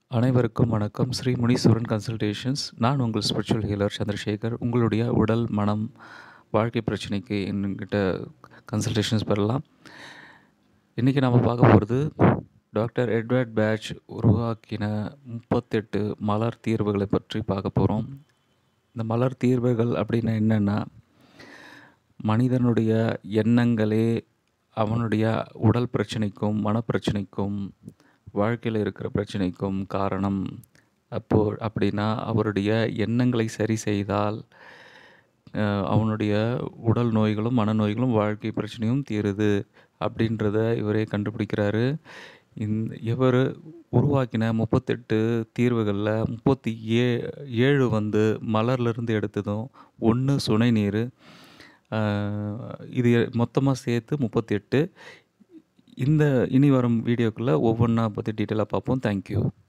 அனைவருக்கும் வணக்கம். ஸ்ரீ முனீஸ்வரன் கன்சல்டேஷன்ஸ். நான் உங்கள் ஸ்பிரிச்சுவல் ஹீலர் சந்திரசேகர். உங்களுடைய உடல், மனம், வாழ்க்கை பிரச்சனைக்கு என்கிட்ட கன்சல்டேஷன்ஸ் பெறலாம். இன்னைக்கு நாம பார்க்க போறது, டாக்டர் எட்வர்ட் பேட்ச் உருவாக்கின 38 மலர் தீர்வுகளை பற்றி பார்க்க போறோம். இந்த மலர் தீர்வுகள் அப்படின்னா என்னன்னா, மனிதனுடைய எண்ணங்களே அவனுடைய உடல் பிரச்சனைக்கும், மனப்பிரச்சனைக்கும், வாழ்க்கையில இருக்கிற பிரச்சனைக்கும் காரணம். அப்போ அப்படின்னா, அவருடைய எண்ணங்களை சரி செய்தால், அ அவனுடைய உடல் நோய்களும், மனநோய்களும், வாழ்க்கை பிரச்சனையும் தீருது அப்படின்றத இவரே கண்டுபிடிக்கிறாரு. இந் இவரு உருவாக்கின 38 தீர்வுகள்ல 37 வந்து மலர்லருந்து எடுத்ததும், 1 சுனை நீரு. அ இது மொத்தமா சேர்த்து 38. இந்த இனி வரும் வீடியோக்குள்ள ஒவ்வொண்ணா பத்தி டீட்டெயிலா பார்ப்போம். Thank you.